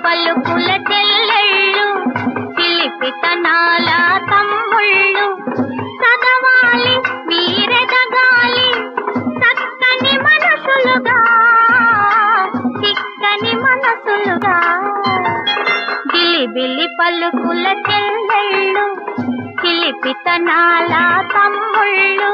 పలుకుల చెల్లెళ్ళు చిలిపితనాల తమ్ముళ్ళు చదవాలి మీరెదగాలి చక్కని మనసులుగా చిక్కని మనసులుగా గిలిబిలి పలుకుల చెల్లెళ్ళు చిలిపితనాల తమ్ముళ్ళు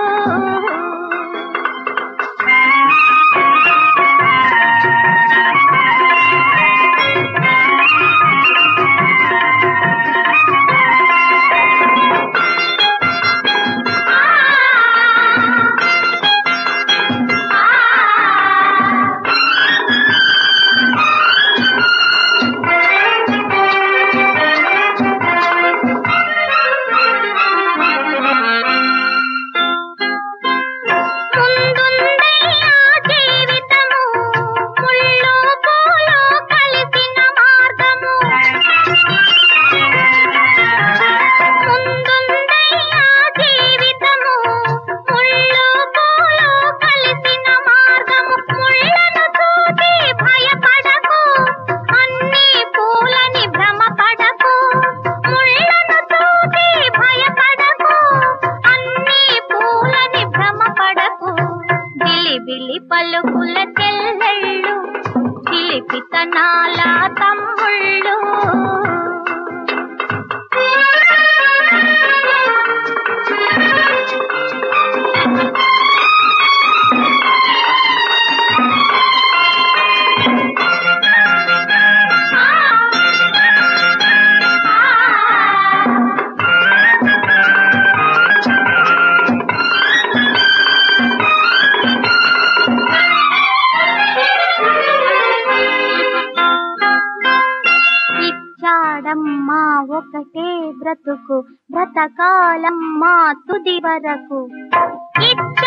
ముందుందయ్యా జీవితము ముళ్ళు పూలు కలిసిన మార్గము ముందుందయ్యా జీవితము ముళ్ళు పూలు కలిసిన మార్గము ముళ్ళను చూసి భయపడకు అన్ని పూలని భ్రమపడకు ముళ్ళను చూసి భయపడకు అన్ని పూలని భ్రమపడకు బిలి పలుకుల చెల్లెళ్ళు చిలిపితనాల తమ్ముళ్ళు ఇచ్చాడమ్మా ఒకటే బ్రతుకు బ్రతకాలమ్మా తుది వరకు ఇచ్చ